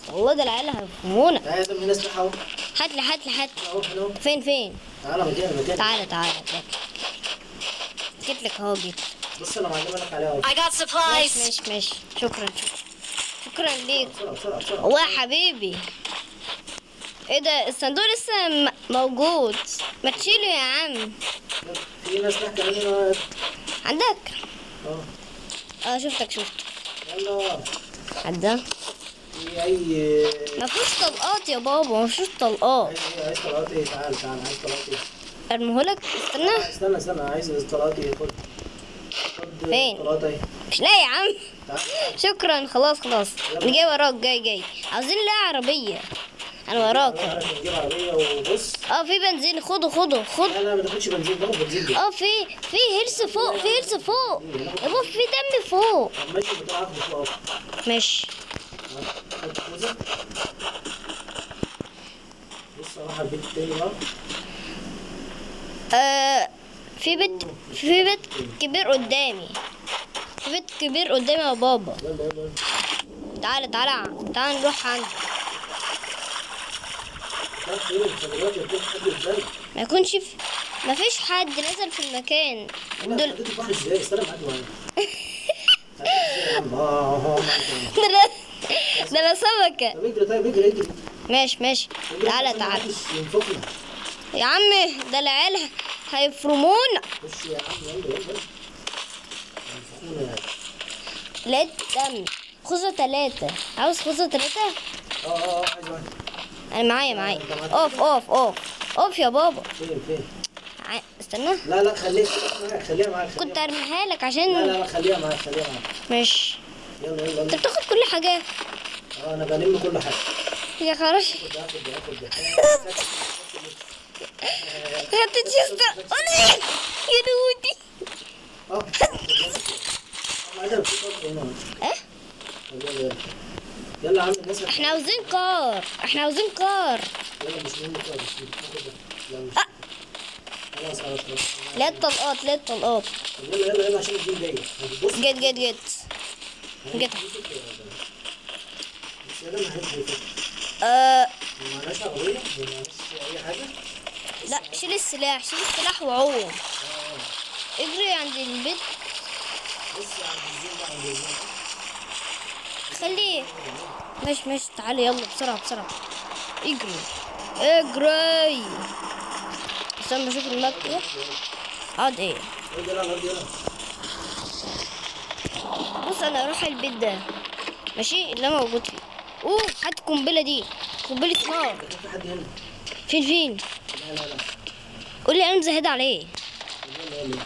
والله ده العيال هيفهمونا تعالى يا ادم هنا اسلحه اهو هات لي هات لي هات لي. اهو هنا اهو فين فين تعالى مكاني مكاني تعالى تعالى تعالى جيت لك اهو جيت بص انا معلمه لك عليها اهو I got ماشي supplies. ماشي ماشي شكرا شكرا شكرا ليك بسرعه بسرعه بسرعه والله يا حبيبي ايه ده الصندوق لسه م- موجود ما تشيله يا عم في ناس تحت هنا عندك اه اه شفتك شفتك يلا عدا في اي ما فيهوش طلقات يا بابا ما فيهوش طلقات عايز ايه عايز طلقات ايه تعال تعال عايز طلقات ايه ارميهولك استنى استنى استنى عايز طلقات ايه خد خد فين؟ طلقات ايه مش لاقي يا عم تعال شكرا خلاص خلاص انا جاي وراك جاي جاي عاوزين نلاقي عربية انا وراك عارف نجيب عربيه وبص اه في بنزين خده خده خد لا لا ما تاخدش بنزين تاخد بنزين دي اه في في هرس فوق في هرس فوق يا بابا في دم فوق طب ماشي بتاع اخد فوق ماشي خد خوذة. بص اروح على البيت التاني بقى آه في بيت في بيت كبير قدامي في بيت كبير قدامي يا بابا يلا يلا يلا تعالى تعالى تعالى نروح عنده تعرف ايه انت دلوقتي هتجيب حد ازاي؟ ما يكونش في ما فيش حد نزل في المكان انا دول عديت البحر ازاي؟ استنى معاك معايا عديت ازاي يا عم؟ اه اه اه ده انا ده انا سمكة طب اجري طيب اجري اجري ماشي ماشي اجري تعالى عشان تعالى محدش ينفخنا يا عم ده العيال هيفرمونا خش يا عم يلا يلا ينفخونا يعني لقيت دم خوذة تلاتة عاوز خوذة تلاتة اه اه اه عايز واحد انا معايا معايا اوف اوف اوف اوف يا بابا فين فين؟ ع- استنى لا لا خليها معاك خليها معاك خليها كنت ارميها لك لا عشان لا لا خليها معاك خليها معاك مش يلا يلا انت يلا بتاخد كل حاجة اه انا بلم كل حاجه يا خرش خد ده خد ده خد ده خدت تشيستا انا يا دودي اه عايزة في طرف هنا ايه طب يلا يلا يلا يا عم الناس هت- احنا عاوزين كار احنا عاوزين كار يلا مش مهم كده مش مهم خد ده لا مش آه. خلاص خلاص خلاص لا الطلقات لا الطلقات طب يلا يلا يلا عشان الجيم جاي بص جيت جيت جيت جيت بس يا جماعه هنجري كده. آه ما معناش عربيه ما معناش اي حاجه لا شيل السلاح شيل السلاح وعوم اجري عند البيت بص يا عم الزين ده عند الزين خليه ماشي ماشي تعالى يلا بسرعة بسرعة اجري اجري استنى اشوف الماب كده اقعد ايه يلا يلا يلا يلا بص انا اروح البيت ده ماشي اللي أنا موجود فيه اوه هات القنبلة دي قنبلة نار كان في حد هنا فين فين لا لا لا قول لي انا مزهدة عليه يلا يلا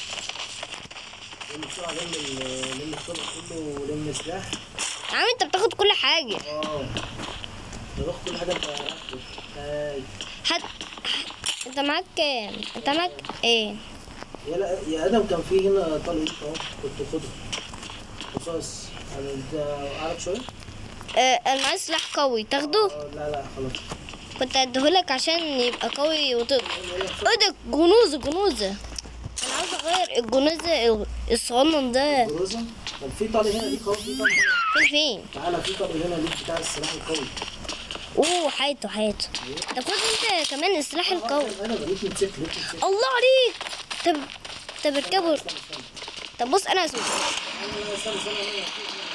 لم بسرعه لم ال- لم الطلق كله ولم سلاح يا عم انت بتاخد كل حاجة اه ده باخد كل حاجه انت عرفت هاي هات انت معاك كام انت معاك ايه يا لا يا ادم كان في هنا طلق اهو كنت خده رصاص انا انت عارف شويه؟ آه انا معايا سلاح قوي تاخده اه لا لا خلاص كنت اديهولك عشان يبقى قوي وتقدر ايه ده جنوزة جنوزة انا عاوز اغير الجنوزة الصغنن ده جروزه طب في طلق هنا ليك اهو في طلق هنا فين فين تعالى في طلق هنا ليك بتاع السلاح القوي اوه حياته حياته طب خد انت كمان السلاح القوي انا بقيت موتوسيكل بقيت موتوسيكل الله عليك طب طب اركبه استنى استنى طب بص انا اسمع استنى استنى استنى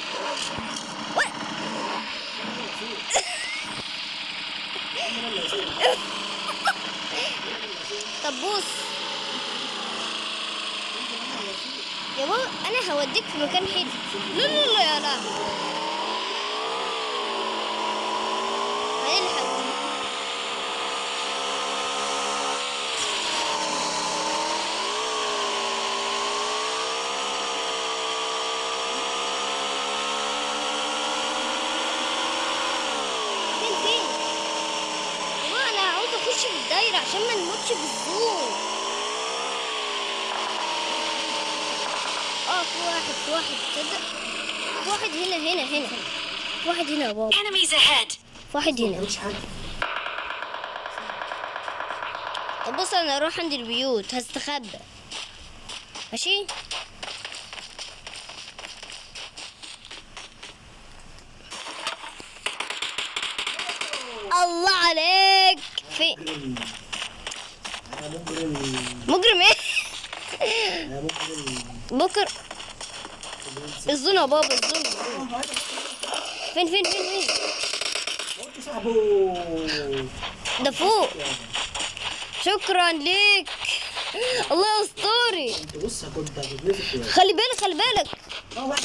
طب بص يا بابا انا هوديك في مكان حلو لا لا لا يا لا هنلحق فين فين يا بابا انا عاوز اخش في الدايره عشان ما نموتش في الزون اه في واحد في واحد تصدق في واحد هنا هنا هنا في واحد هنا يا بابا Enemies ahead. في واحد ما هنا تعملش حاجه طب بص انا اروح عند البيوت هستخبى ماشي الله عليك في مجرم انا مجرم مجرم ايه انا مجرم بكر الزون يا بابا الزون فين فين فين فين قلت صاحبه ده فوق شكرا ليك الله اسطوري انت بص كنت هتتنفخ يعني خلي بالك خلي بالك اه واحد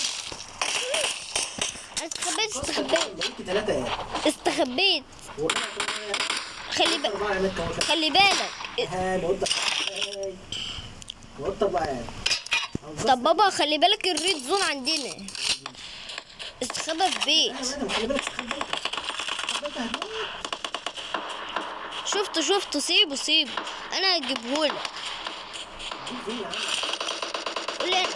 انا استخبيت استخبيت لقيت ثلاثة يعني استخبيت والله خلي بالك أربعة هناك أهو. خلي بالك هاي بقول لك هاي بقول لك بقى يعني طب بابا خلي بالك الريد زون عندنا استخبى في بيت أيوة، خلي بالك خلي بالك خلي بالك هتموت. شفته شفته سيبه سيبه انا هجيبهولك دي فين يا عم؟ قول لي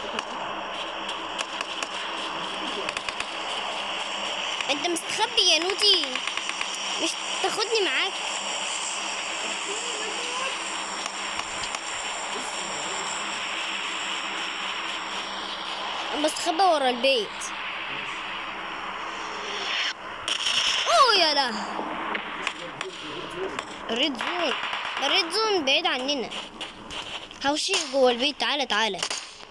انت مستخبي يا نوتي مش تاخدني معاك انا بستخبى ورا البيت اوه يا لا الريد زون الريد زون بعيد عننا هوشي جوه البيت تعالى تعالى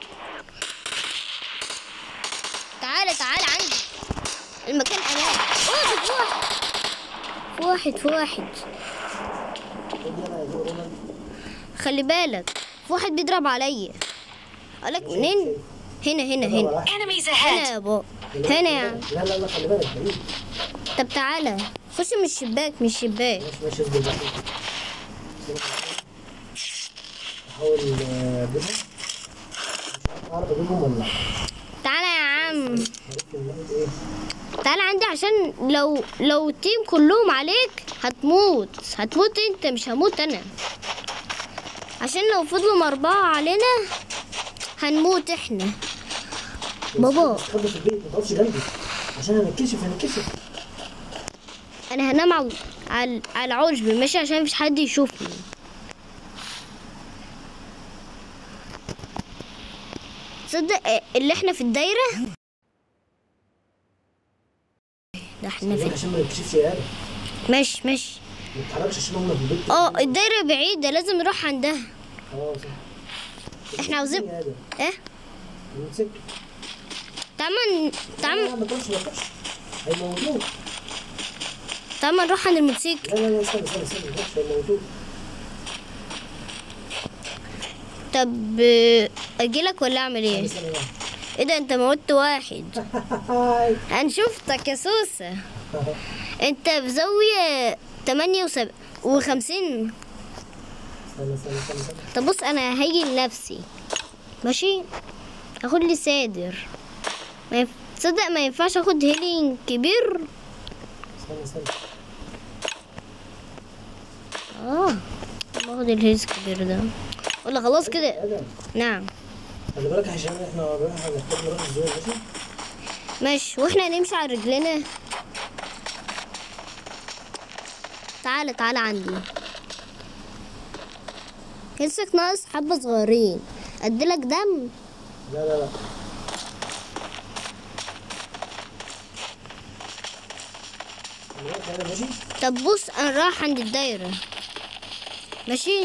تعالى تعالى عندي المكان امان اوه ده في واحد في واحد في واحد خد يلا يا جو رومان. خلي بالك في واحد بيضرب عليا قالك منين هنا هنا هنا Enemies هنا ahead! يا بابا هنا يا عم لا لا لا خلي بالك بعيد طب تعالى خش من الشباك من الشباك ماشي ماشي اصبر بقى احاول آه، اجيبهم مش عارف اعرف اجيبهم ولا لا تعالى يا عم عرفت المرض ايه تعالى عندي عشان لو لو التيم كلهم عليك هتموت هتموت انت مش هموت انا عشان لو فضلوا أربعة علينا هنموت احنا بابا استخبى في البيت ما تقفش جنبي عشان هنتكشف هنتكشف انا هنام على على على العشب ماشي عشان مفيش حد يشوفني تصدق آه، اللي احنا في الدايرة ده احنا خلي بالك في عشان ما نتكشفش يا ادم ماشي ماشي ما تتحركش عشان هم في البيت اه الدايرة بعيدة لازم نروح عندها اه صح احنا عاوزين يا ادم ايه نمسك تعال لا تعال لا ما تقفش ما تقفش هيموتوك تعال نروح عند الموتوسيكل لا لا لا استنى استنى استنى ما تقفش هيموتوك طب آه، اجيلك ولا اعمل ايه استنى استنى ايه ده انت موتت واحد هاي انا شفتك يا سوسة انت في زاوية تمانية وسب... وخمسين استنى استنى استنى استنى طب بص انا هيجي لنفسي ماشي اخد لي صادر ما ينف... تصدق ما ينفعش اخد هيلينج كبير استنى استنى اه طب اخد الهيلز الكبير ده ولا خلاص كده يا ادم نعم خلي بالك عشان احنا رايح هنحتاج نروح الزون ماشي ماشي واحنا نمشي على رجلنا تعالى تعالى عندي لسك ناقص حبة صغيرين اديلك دم لا لا لا خلي بالك يا ادم ماشي طب بص انا رايح عند الدايرة ماشي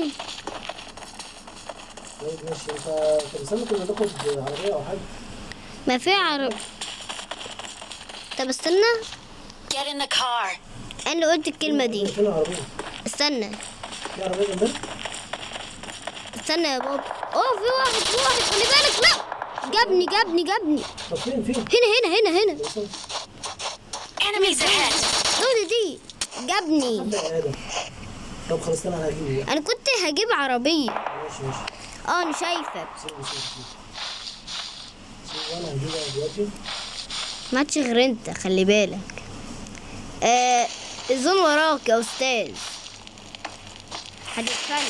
طيب ماشي انت طب استنى كنا ناخد عربية او حاجة ما في عرب طب استنى Get in the car! انا اللي قلت الكلمة دي فين العربية؟ استنى في عربية جنبنا؟ استنى يا بابا اوه في واحد في واحد خلي بالك لا جابني جابني جابني طب فين فين؟ هنا هنا هنا هنا وصل. Enemies ahead! دودي دي جابني لا يا ادم طب خلاص استنى انا هجيبه بقى انا كنت هجيب عربية ماشي ماشي اه انا شايفك سيبني سيبني سيبني سيبني وانا هجيبها دلوقتي ما تشي غير انت خلي بالك آه الزون وراك يا استاذ هتتخانق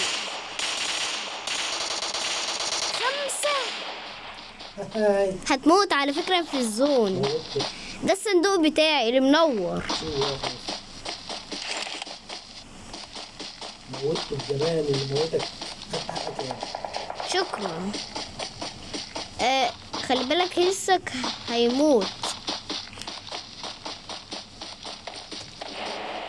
خمسة هاي هتموت على فكرة في الزون موتت ده الصندوق بتاعي اللي منور شيل بقى خلاص موتت الجبان اللي موتك خدت حقك يعني شكرا آه خلي بالك لسك هيموت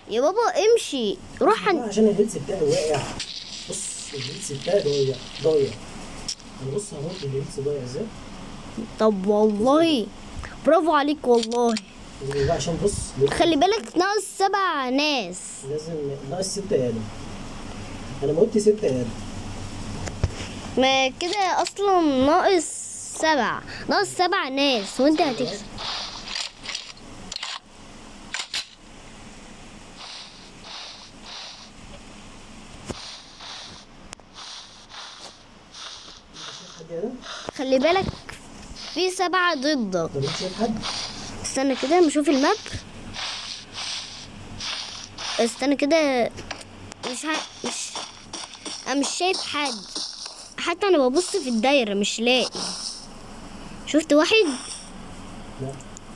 يا بابا امشي روح لا، عن... عشان الهيلث بتاعي واقع بص الهيلث بتاعي ضايع ضايع انا بص هموت الهيلث ضايع ازاي طب والله برافو عليك والله لا، عشان بص لازم- خلي بالك ناقص سبع ناس لازم ناقص ستة آدم انا موتت ستة آدم ما كده اصلا ناقص سبع ناقص سبع ناس وانت هتكسب شايف حد يا آدم؟ خلي بالك في سبعة ضدك طب انت شايف حد؟ استنى كده نشوف الماب استنى كده مش ها... مش انا مش شايف حد حتى انا ببص في الدايرة مش لاقي شفت واحد لا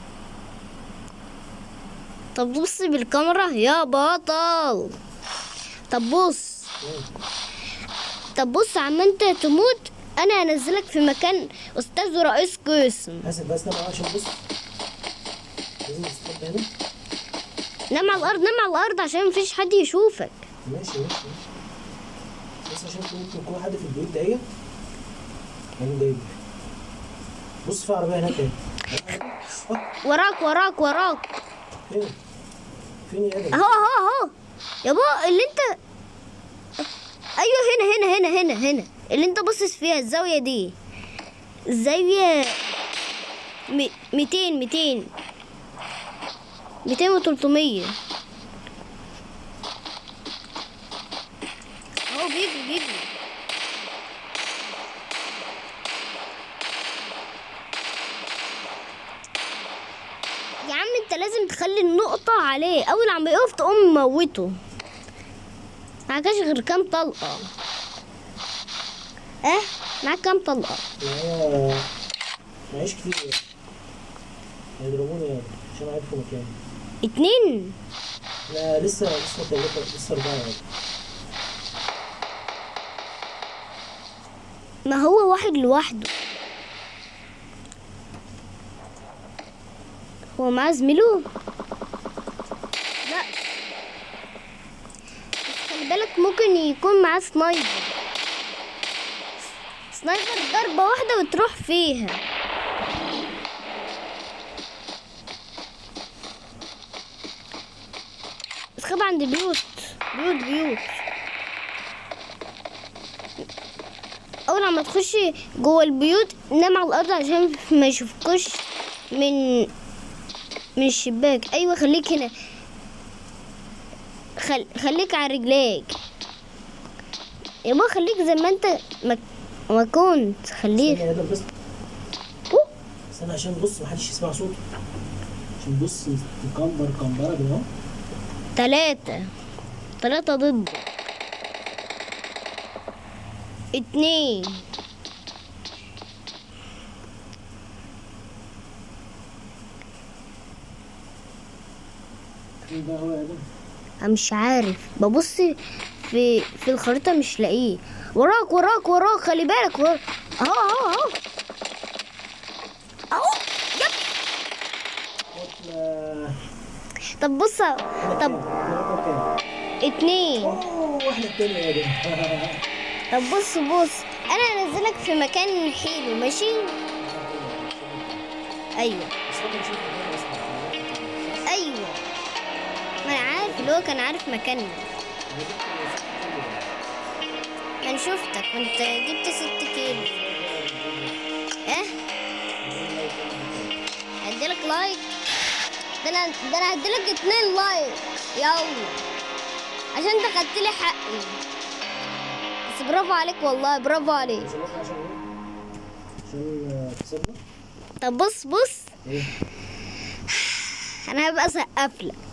طب بص بالكاميرا يا بطل طب بص طب بص عما انت تموت انا هنزلك في مكان استاذ ورئيس قسم حاسب بس نام عشان بص لازم تستخبى هنا نام على الارض نام على الارض عشان مفيش حد يشوفك ماشي ماشي ماشي بس عشان في ممكن يكون حد في البيوت دقيقة انا جايب بص في عربية هناك اهي آه، وراك وراك وراك فين؟ فين يا آدم؟ اهو اهو اهو يا بابا اللي انت ايوه هنا هنا هنا هنا هنا اللي انت باصص فيها الزاويه دي الزاويه م- 200 200 200 و 300 اهو بيجري بيجري يا عم انت لازم تخلي النقطة عليه أول عم يقف تقوم موته معكش غير كام طلقة اه معاك كام طلقة معايا معيش كتير يعني. هيضربوني يعني عشان عارفوا مكاني اتنين لا لسه لسه ثلاثة لسه أربعة يعني ما هو واحد لوحده هو معاه زميله لا بس خلي بالك ممكن يكون معاه سنايبر سنايبر ضربة واحدة وتروح فيها بس خد عند بيوت بيوت بيوت اول ما تخشي جوه البيوت نام على الارض عشان ما يشوفكوش من من الشباك ايوه خليك هنا خل... خليك على رجليك يا بابا خليك زي ما انت ما, ما كنت خليك استنى يا آدم بس أوه. استنى عشان بص محدش يسمع صوته عشان بص تكمبر كمبرة كده اهو تلاتة تلاتة ضد اتنين فين بقى هو يا آدم؟ انا مش عارف ببص في في الخريطة مش لاقيه وراك وراك وراك خلي بالك وراك اهو اهو اهو اهو يب هوبلا. طب بص أنا طب كام؟ أنا كام؟ اتنين اوه واحدة التانية يا آدم طب بص بص انا هنزلك في مكان حلو ماشي ايوه بس هو كان شايف مكاني أصلاً. ايوه ما انا عارف اللي هو كان عارف مكاننا ما انا شفتك كنت جبت ست كيلو اه هديلك لايك ده انا ده انا هديلك اتنين لايك يلا عشان انت خدت لي حقي بس برافو عليك والله برافو عليك عشان إيه؟ عشان ايه؟ عشان آه، كسبنا؟ طب بص بص ايه؟ انا هبقى سقف لك